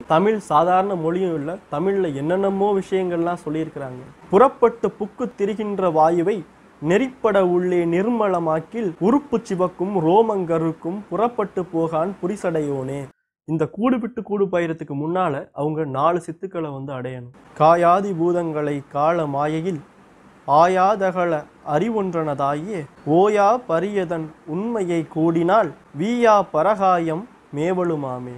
தமிழ் சாதாரண மொழியும் இல்லை தமிழில் என்னென்னமோ விஷயங்கள்லாம் சொல்லியிருக்கிறாங்க புறப்பட்டு புக்கு திரிகின்ற வாயுவை நெறிப்பட உள்ளே நிர்மலமாக்கில் உறுப்பு சிவக்கும் ரோமங்கருக்கும் புறப்பட்டு போகான் புரிசடையோனே இந்த கூடு விட்டு கூடு பயிரத்துக்கு முன்னால அவங்க நாலு சித்துக்களை வந்து அடையணும் காயாதி பூதங்களை கால மாயையில் ஆயாதகள அறிவொன்றனதாயே ஓயா பரியதன் உண்மையை கூடினால் வீயா பரகாயம் மேவலுமாமே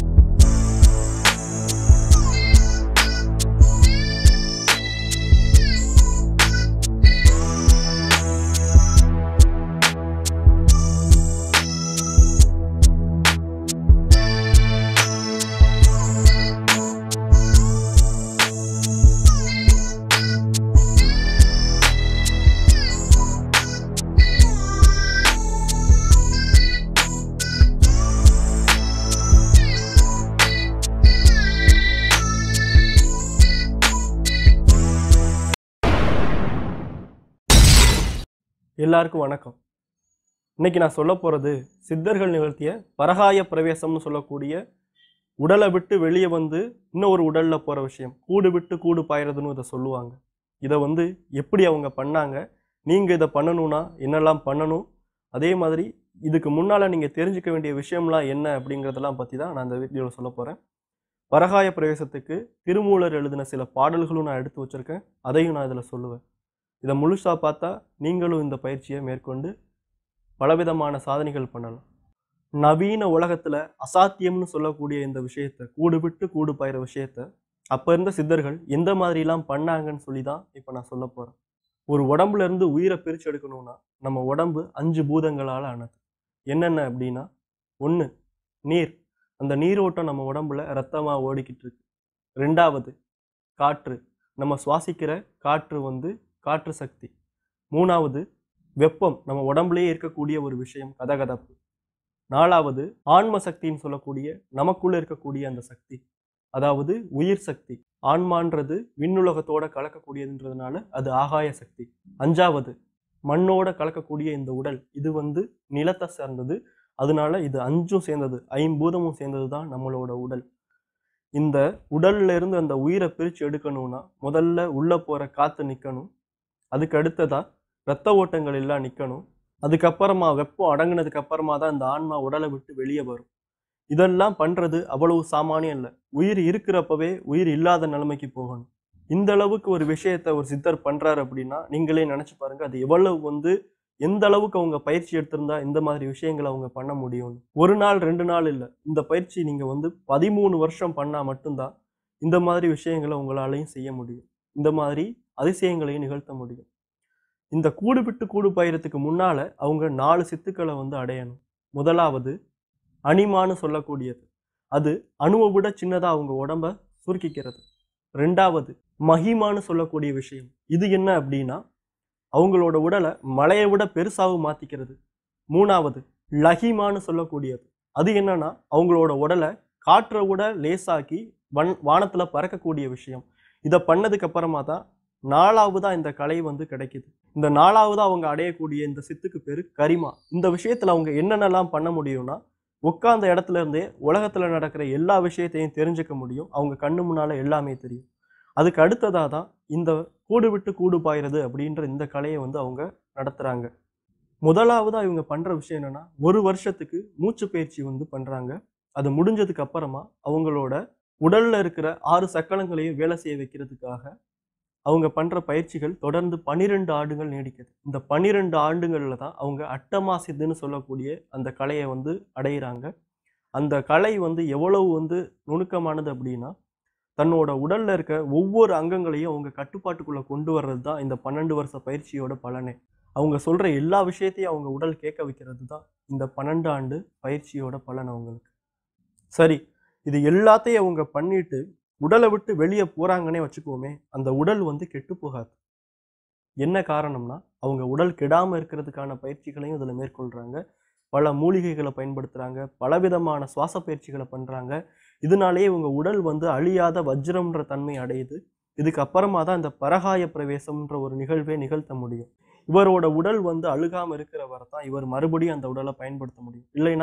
எல்லாருக்கும் வணக்கம் இன்னைக்கு நான் சொல்ல போகிறது சித்தர்கள் நிகழ்த்திய பரகாய பிரவேசம்னு சொல்லக்கூடிய உடலை விட்டு வெளியே வந்து இன்னொரு உடலில் போகிற விஷயம் கூடு விட்டு கூடு பாயறதுன்னு இதை சொல்லுவாங்க இதை வந்து எப்படி அவங்க பண்ணாங்க நீங்கள் இதை பண்ணணும்னா என்னெல்லாம் பண்ணணும் அதே மாதிரி இதுக்கு முன்னால் நீங்கள் தெரிஞ்சுக்க வேண்டிய விஷயம்லாம் என்ன அப்படிங்கிறதெல்லாம் பற்றி தான் நான் இந்த வீடியோவில் சொல்ல போகிறேன் பரகாய பிரவேசத்துக்கு திருமூலர் எழுதின சில பாடல்களும் நான் எடுத்து வச்சுருக்கேன் அதையும் நான் இதில் சொல்லுவேன் இதை முழுசாக பார்த்தா நீங்களும் இந்த பயிற்சியை மேற்கொண்டு பலவிதமான சாதனைகள் பண்ணலாம் நவீன உலகத்தில் அசாத்தியம்னு சொல்லக்கூடிய இந்த விஷயத்தை கூடு விட்டு கூடு பயிற விஷயத்த அப்போ இருந்த சித்தர்கள் எந்த மாதிரிலாம் பண்ணாங்கன்னு சொல்லி தான் இப்போ நான் சொல்ல போகிறேன் ஒரு உடம்புல இருந்து உயிரை பிரித்து எடுக்கணும்னா நம்ம உடம்பு அஞ்சு பூதங்களால் ஆனது என்னென்ன அப்படின்னா ஒன்று நீர் அந்த நீரோட்டம் நம்ம உடம்புல ரத்தமாக ஓடிக்கிட்டு இருக்கு ரெண்டாவது காற்று நம்ம சுவாசிக்கிற காற்று வந்து காற்று சக்தி மூணாவது வெப்பம் நம்ம உடம்புலயே இருக்கக்கூடிய ஒரு விஷயம் கதகதப்பு நாலாவது ஆன்ம சக்தின்னு சொல்லக்கூடிய நமக்குள்ள இருக்கக்கூடிய அந்த சக்தி அதாவது உயிர் சக்தி ஆன்மான்றது விண்ணுலகத்தோட கலக்கக்கூடியதுன்றதுனால அது ஆகாய சக்தி அஞ்சாவது மண்ணோட கலக்கக்கூடிய இந்த உடல் இது வந்து நிலத்தை சார்ந்தது அதனால இது அஞ்சும் சேர்ந்தது ஐம்பூதமும் சேர்ந்தது தான் நம்மளோட உடல் இந்த உடல்ல இருந்து அந்த உயிரை பிரித்து எடுக்கணும்னா முதல்ல உள்ள போற காத்து நிற்கணும் அதுக்கு அடுத்ததா ரத்த ஓட்டங்கள் எல்லாம் நிற்கணும் அதுக்கப்புறமா வெப்பம் அடங்குனதுக்கு அப்புறமா தான் இந்த ஆன்மா உடலை விட்டு வெளியே வரும் இதெல்லாம் பண்றது அவ்வளவு சாமானியம் இல்லை உயிர் இருக்கிறப்பவே உயிர் இல்லாத நிலைமைக்கு போகணும் இந்த அளவுக்கு ஒரு விஷயத்த ஒரு சித்தர் பண்றாரு அப்படின்னா நீங்களே நினைச்சு பாருங்க அது எவ்வளவு வந்து எந்த அளவுக்கு அவங்க பயிற்சி எடுத்திருந்தா இந்த மாதிரி விஷயங்களை அவங்க பண்ண முடியும் ஒரு நாள் ரெண்டு நாள் இல்லை இந்த பயிற்சி நீங்க வந்து பதிமூணு வருஷம் பண்ணா மட்டும்தான் இந்த மாதிரி விஷயங்களை உங்களாலையும் செய்ய முடியும் இந்த மாதிரி அதிசயங்களையும் நிகழ்த்த முடியும் இந்த கூடு விட்டு கூடு பயிரத்துக்கு முன்னால அவங்க நாலு சித்துக்களை வந்து அடையணும் முதலாவது அணிமான்னு சொல்லக்கூடியது அது அணுவை விட சின்னதா அவங்க உடம்ப சுருக்கிக்கிறது ரெண்டாவது மகிமான்னு சொல்லக்கூடிய விஷயம் இது என்ன அப்படின்னா அவங்களோட உடலை மலையை விட பெருசாகவும் மாத்திக்கிறது மூணாவது லஹிமான்னு சொல்லக்கூடியது அது என்னன்னா அவங்களோட உடலை காற்றை விட லேசாக்கி வன் வானத்துல பறக்கக்கூடிய விஷயம் இதை பண்ணதுக்கு அப்புறமா தான் நாலாவதா இந்த கலை வந்து கிடைக்குது இந்த நாலாவதா அவங்க அடையக்கூடிய இந்த சித்துக்கு பேரு கரிமா இந்த விஷயத்துல அவங்க என்னென்னலாம் பண்ண முடியும்னா உட்கார்ந்த இடத்துல இருந்தே உலகத்துல நடக்கிற எல்லா விஷயத்தையும் தெரிஞ்சுக்க முடியும் அவங்க கண்ணு முன்னால எல்லாமே தெரியும் அதுக்கு அடுத்ததா தான் இந்த கூடு விட்டு கூடு பாயிறது அப்படின்ற இந்த கலையை வந்து அவங்க நடத்துறாங்க முதலாவதா இவங்க பண்ற விஷயம் என்னன்னா ஒரு வருஷத்துக்கு மூச்சு பயிற்சி வந்து பண்றாங்க அது முடிஞ்சதுக்கு அப்புறமா அவங்களோட உடல்ல இருக்கிற ஆறு சக்கலங்களையும் வேலை செய்ய வைக்கிறதுக்காக அவங்க பண்ற பயிற்சிகள் தொடர்ந்து பன்னிரெண்டு ஆண்டுகள் நீடிக்குது இந்த பன்னிரெண்டு ஆண்டுகள்ல தான் அவங்க அட்டமா சித்துன்னு சொல்லக்கூடிய அந்த கலையை வந்து அடையிறாங்க அந்த கலை வந்து எவ்வளவு வந்து நுணுக்கமானது அப்படின்னா தன்னோட உடல்ல இருக்க ஒவ்வொரு அங்கங்களையும் அவங்க கட்டுப்பாட்டுக்குள்ள கொண்டு வர்றது தான் இந்த பன்னெண்டு வருஷ பயிற்சியோட பலனே அவங்க சொல்ற எல்லா விஷயத்தையும் அவங்க உடல் கேட்க வைக்கிறது தான் இந்த பன்னெண்டு ஆண்டு பயிற்சியோட பலன் அவங்களுக்கு சரி இது எல்லாத்தையும் அவங்க பண்ணிட்டு உடலை விட்டு வெளியே போறாங்கன்னே வச்சுக்கோமே அந்த உடல் வந்து கெட்டு போகாது என்ன காரணம்னா அவங்க உடல் கெடாம இருக்கிறதுக்கான பயிற்சிகளையும் இதுல மேற்கொள்றாங்க பல மூலிகைகளை பயன்படுத்துறாங்க பலவிதமான சுவாச பயிற்சிகளை பண்றாங்க இதனாலேயே இவங்க உடல் வந்து அழியாத வஜ்ரம்ன்ற தன்மை அடையுது இதுக்கு அப்புறமா தான் இந்த பரகாய பிரவேசம்ன்ற ஒரு நிகழ்வே நிகழ்த்த முடியும் இவரோட உடல் வந்து அழுகாம இருக்கிற வரை தான் இவர் மறுபடியும் அந்த உடலை பயன்படுத்த முடியும் இல்லைன்னா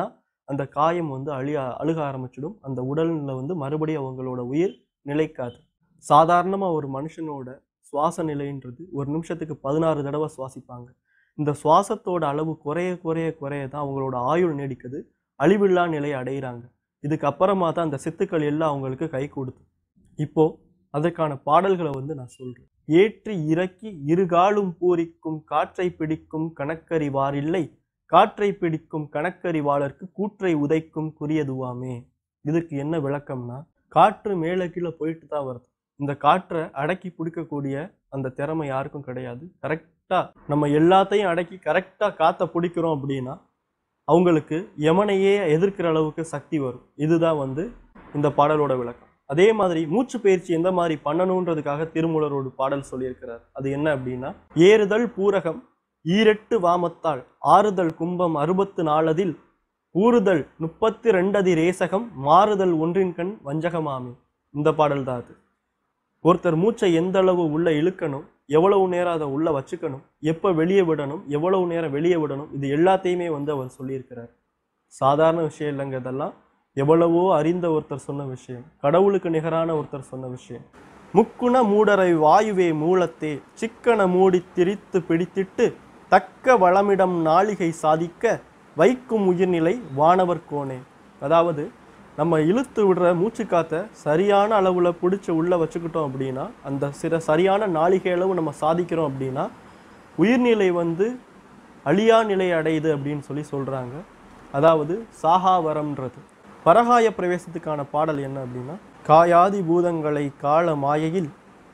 அந்த காயம் வந்து அழிய அழுக ஆரம்பிச்சிடும் அந்த உடல்ல வந்து மறுபடியும் அவங்களோட உயிர் நிலைக்காது சாதாரணமாக ஒரு மனுஷனோட சுவாச நிலைன்றது ஒரு நிமிஷத்துக்கு பதினாறு தடவை சுவாசிப்பாங்க இந்த சுவாசத்தோட அளவு குறைய குறைய குறைய தான் அவங்களோட ஆயுள் நீடிக்குது அழிவில்லா நிலையை அடையிறாங்க இதுக்கு அப்புறமா தான் அந்த சித்துக்கள் எல்லாம் அவங்களுக்கு கை கொடுத்து இப்போ அதற்கான பாடல்களை வந்து நான் சொல்றேன் ஏற்றி இறக்கி இருகாலும் பூரிக்கும் காற்றை பிடிக்கும் கணக்கறிவாரில்லை காற்றை பிடிக்கும் கணக்கறிவாளருக்கு கூற்றை உதைக்கும் குறியதுவாமே இதற்கு என்ன விளக்கம்னா காற்று மேலே கீழே போயிட்டு தான் வருது இந்த காற்றை அடக்கி பிடிக்கக்கூடிய அந்த திறமை யாருக்கும் கிடையாது கரெக்டாக நம்ம எல்லாத்தையும் அடக்கி கரெக்டாக காற்றை பிடிக்கிறோம் அப்படின்னா அவங்களுக்கு யமனையே எதிர்க்கிற அளவுக்கு சக்தி வரும் இதுதான் வந்து இந்த பாடலோட விளக்கம் அதே மாதிரி மூச்சு பயிற்சி எந்த மாதிரி பண்ணணுன்றதுக்காக திருமூலர் ஒரு பாடல் சொல்லியிருக்கிறார் அது என்ன அப்படின்னா ஏறுதல் பூரகம் ஈரெட்டு வாமத்தால் ஆறுதல் கும்பம் அறுபத்து நாலதில் ஊறுதல் முப்பத்தி ரெண்டதி ரேசகம் மாறுதல் ஒன்றின் கண் வஞ்சகமாமே இந்த பாடல் தான் அது ஒருத்தர் மூச்சை எந்த அளவு உள்ள இழுக்கணும் எவ்வளவு நேரம் அதை உள்ள வச்சுக்கணும் எப்போ வெளியே விடணும் எவ்வளவு நேரம் வெளியே விடணும் இது எல்லாத்தையுமே வந்து அவர் சொல்லியிருக்கிறார் சாதாரண விஷயம் இல்லைங்க இதெல்லாம் எவ்வளவோ அறிந்த ஒருத்தர் சொன்ன விஷயம் கடவுளுக்கு நிகரான ஒருத்தர் சொன்ன விஷயம் முக்குண மூடரை வாயுவே மூலத்தே சிக்கன மூடி திரித்து பிடித்திட்டு தக்க வளமிடம் நாளிகை சாதிக்க வைக்கும் உயிர்நிலை வானவர் கோணே அதாவது நம்ம இழுத்து விடுற மூச்சு காத்தை சரியான அளவில் பிடிச்சி உள்ளே வச்சுக்கிட்டோம் அப்படின்னா அந்த சில சரியான நாளிகை அளவு நம்ம சாதிக்கிறோம் அப்படின்னா உயிர்நிலை வந்து அழியா நிலை அடையுது அப்படின்னு சொல்லி சொல்கிறாங்க அதாவது சாகாவரம்ன்றது பரகாய பிரவேசத்துக்கான பாடல் என்ன அப்படின்னா காயாதி பூதங்களை கால மாயையில்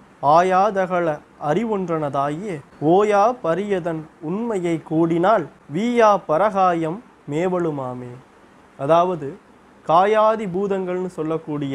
ஆயாதகள அறிவொன்றனதாயே ஓயா பரியதன் உண்மையை கூடினால் வீயா பரகாயம் மேவலுமாமே அதாவது காயாதி பூதங்கள்னு சொல்லக்கூடிய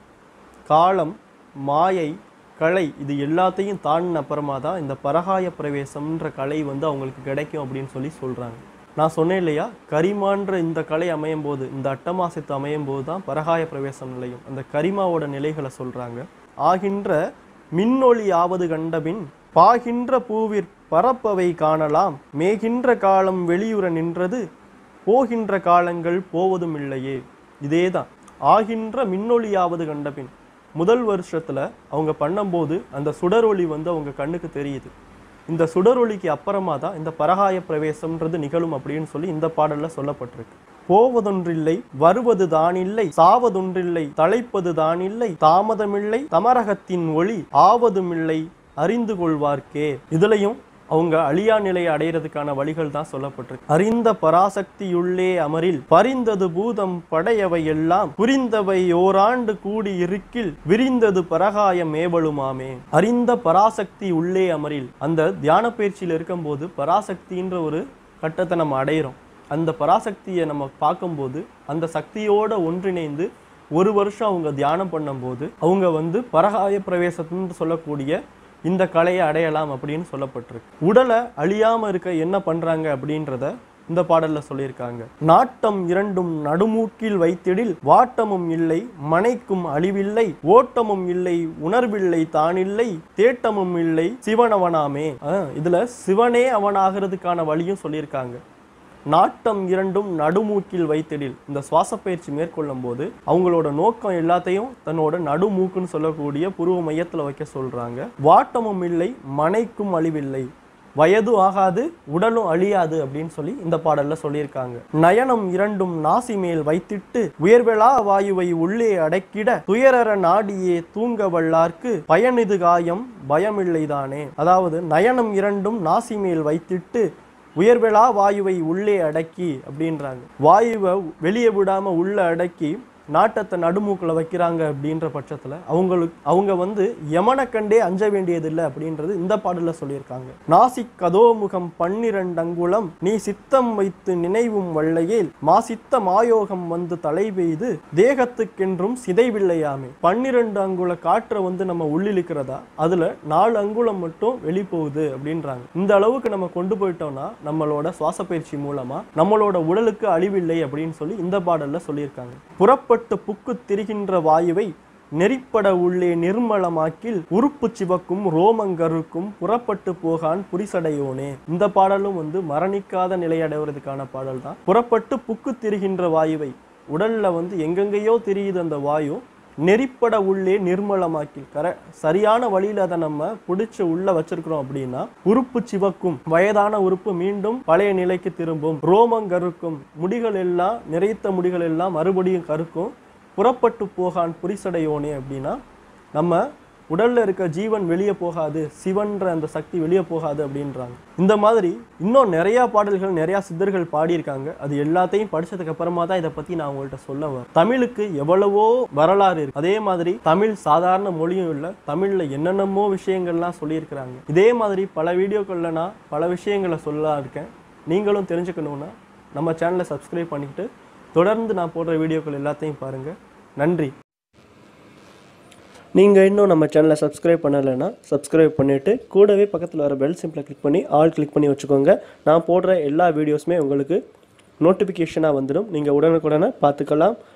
காலம் மாயை கலை இது எல்லாத்தையும் தாண்டின அப்புறமா தான் இந்த பரகாய பிரவேசம்ன்ற கலை வந்து அவங்களுக்கு கிடைக்கும் அப்படின்னு சொல்லி சொல்கிறாங்க நான் சொன்னேன் இல்லையா கரிமான்ற இந்த கலை அமையும் போது இந்த அட்டமாசித்து அமையும் போது தான் பரகாய பிரவேசம் நிலையும் அந்த கரிமாவோட நிலைகளை சொல்கிறாங்க ஆகின்ற மின்னொளி ஆவது கண்டபின் பாகின்ற பூவிற் பரப்பவை காணலாம் மேகின்ற காலம் வெளியுற நின்றது போகின்ற காலங்கள் போவதும் இல்லையே இதே தான் ஆகின்ற மின்னொளியாவது கண்டபின் முதல் வருஷத்துல அவங்க பண்ணும்போது அந்த சுடரொளி வந்து அவங்க கண்ணுக்கு தெரியுது இந்த சுடரொளிக்கு அப்புறமா தான் இந்த பரகாய பிரவேசம்ன்றது நிகழும் அப்படின்னு சொல்லி இந்த பாடல்ல சொல்லப்பட்டிருக்கு போவதொன்றில்லை வருவது தானில்லை சாவதொன்றில்லை தலைப்பது தானில்லை தாமதமில்லை தமரகத்தின் ஒளி ஆவதுமில்லை அறிந்து கொள்வார்க்கே இதுலயும் அவங்க அழியா நிலையை அடையிறதுக்கான வழிகள் தான் சொல்லப்பட்டிருக்கு அறிந்த பராசக்தியுள்ளே அமரில் பரிந்தது பூதம் படையவை எல்லாம் புரிந்தவை ஓராண்டு கூடி இருக்கில் விரிந்தது பரகாய மேவலுமாமே அறிந்த பராசக்தி உள்ளே அமரில் அந்த தியான பயிற்சியில் இருக்கும்போது பராசக்தின்ற ஒரு கட்டத்தை நம்ம அடையிறோம் அந்த பராசக்தியை நம்ம பார்க்கும்போது அந்த சக்தியோட ஒன்றிணைந்து ஒரு வருஷம் அவங்க தியானம் பண்ணும்போது அவங்க வந்து பரகாய பிரவேசத்துன்னு சொல்லக்கூடிய இந்த கலையை அடையலாம் அப்படின்னு சொல்லப்பட்டிருக்கு உடலை அழியாம இருக்க என்ன பண்றாங்க அப்படின்றத இந்த பாடல்ல சொல்லியிருக்காங்க நாட்டம் இரண்டும் நடுமூக்கில் வைத்திடில் வாட்டமும் இல்லை மனைக்கும் அழிவில்லை ஓட்டமும் இல்லை உணர்வில்லை தானில்லை தேட்டமும் இல்லை சிவனவனாமே ஆ, இதுல சிவனே அவனாகிறதுக்கான வழியும் சொல்லியிருக்காங்க நாட்டம் இரண்டும் நடுமூக்கில் வைத்திடில் இந்த சுவாச பயிற்சி மேற்கொள்ளும் போது அவங்களோட நோக்கம் எல்லாத்தையும் தன்னோட நடுமூக்குன்னு சொல்லக்கூடிய புருவ மையத்துல வைக்க சொல்றாங்க வாட்டமும் இல்லை மனைக்கும் அழிவில்லை வயது ஆகாது உடலும் அழியாது அப்படின்னு சொல்லி இந்த பாடல்ல சொல்லியிருக்காங்க நயனம் இரண்டும் நாசி மேல் வைத்திட்டு உயர்வெளா வாயுவை உள்ளே அடக்கிட துயரற நாடியே தூங்க வல்லார்க்கு பயனிது காயம் பயமில்லைதானே அதாவது நயனம் இரண்டும் நாசி மேல் வைத்திட்டு உயர்வெளா வாயுவை உள்ளே அடக்கி அப்படின்றாங்க வாயுவை வெளியே விடாம உள்ள அடக்கி நாட்டத்தை நடுமூக்கில் வைக்கிறாங்க அப்படின்ற பட்சத்தில் அவங்களுக்கு அவங்க வந்து யமனை கண்டே அஞ்ச வேண்டியதில்லை அப்படின்றது இந்த பாடலில் சொல்லியிருக்காங்க நாசிக் கதோமுகம் பன்னிரண்டு அங்குலம் நீ சித்தம் வைத்து நினைவும் வல்லையேல் மாசித்த மாயோகம் வந்து தலை பெய்து தேகத்துக்கென்றும் சிதைவில்லையாமே பன்னிரண்டு அங்குல காற்றை வந்து நம்ம உள்ளிழுக்கிறதா அதுல நாலு அங்குலம் மட்டும் வெளி போகுது அப்படின்றாங்க இந்த அளவுக்கு நம்ம கொண்டு போயிட்டோம்னா நம்மளோட சுவாச பயிற்சி மூலமா நம்மளோட உடலுக்கு அழிவில்லை அப்படின்னு சொல்லி இந்த பாடல்ல சொல்லியிருக்காங்க புறப்பட்டு புக்கு திரிகின்ற வாயுவை நெறிப்பட உள்ளே நிர்மலமாக்கில் உறுப்பு சிவக்கும் ரோமங்கருக்கும் புறப்பட்டு போகான் புரிசடையோனே இந்த பாடலும் வந்து மரணிக்காத நிலையடைவதற்கான பாடல் தான் புறப்பட்டு புக்கு திரிகின்ற வாயுவை உடல்ல வந்து எங்கெங்கேயோ தெரியுது அந்த வாயு நெறிப்பட உள்ளே நிர்மலமாக்கி கர சரியான வழியில அதை நம்ம பிடிச்சு உள்ள வச்சிருக்கிறோம் அப்படின்னா உறுப்பு சிவக்கும் வயதான உறுப்பு மீண்டும் பழைய நிலைக்கு திரும்பும் ரோமம் கருக்கும் முடிகள் எல்லாம் நிறைத்த முடிகள் எல்லாம் மறுபடியும் கருக்கும் புறப்பட்டு போகான் புரிசடையோனே அப்படின்னா நம்ம உடல்ல இருக்க ஜீவன் வெளியே போகாது சிவன்ற அந்த சக்தி வெளியே போகாது அப்படின்றாங்க இந்த மாதிரி இன்னும் நிறைய பாடல்கள் நிறைய சித்தர்கள் பாடியிருக்காங்க அது எல்லாத்தையும் படிச்சதுக்கு அப்புறமா தான் இதை பத்தி நான் உங்கள்கிட்ட சொல்ல வரேன் தமிழுக்கு எவ்வளவோ வரலாறு இருக்கு அதே மாதிரி தமிழ் சாதாரண மொழியும் இல்லை தமிழ்ல என்னென்னமோ விஷயங்கள்லாம் சொல்லியிருக்கிறாங்க இதே மாதிரி பல வீடியோக்கள்ல நான் பல விஷயங்களை சொல்ல இருக்கேன் நீங்களும் தெரிஞ்சுக்கணும்னா நம்ம சேனலை சப்ஸ்கிரைப் பண்ணிக்கிட்டு தொடர்ந்து நான் போடுற வீடியோக்கள் எல்லாத்தையும் பாருங்க நன்றி நீங்கள் இன்னும் நம்ம சேனலை சப்ஸ்கிரைப் பண்ணலைன்னா சப்ஸ்கிரைப் பண்ணிவிட்டு கூடவே பக்கத்தில் வர பெல் சிம்பிளை கிளிக் பண்ணி ஆல் கிளிக் பண்ணி வச்சுக்கோங்க நான் போடுற எல்லா வீடியோஸுமே உங்களுக்கு நோட்டிஃபிகேஷனாக வந்துடும் நீங்கள் உடனுக்குடனே பார்த்துக்கலாம்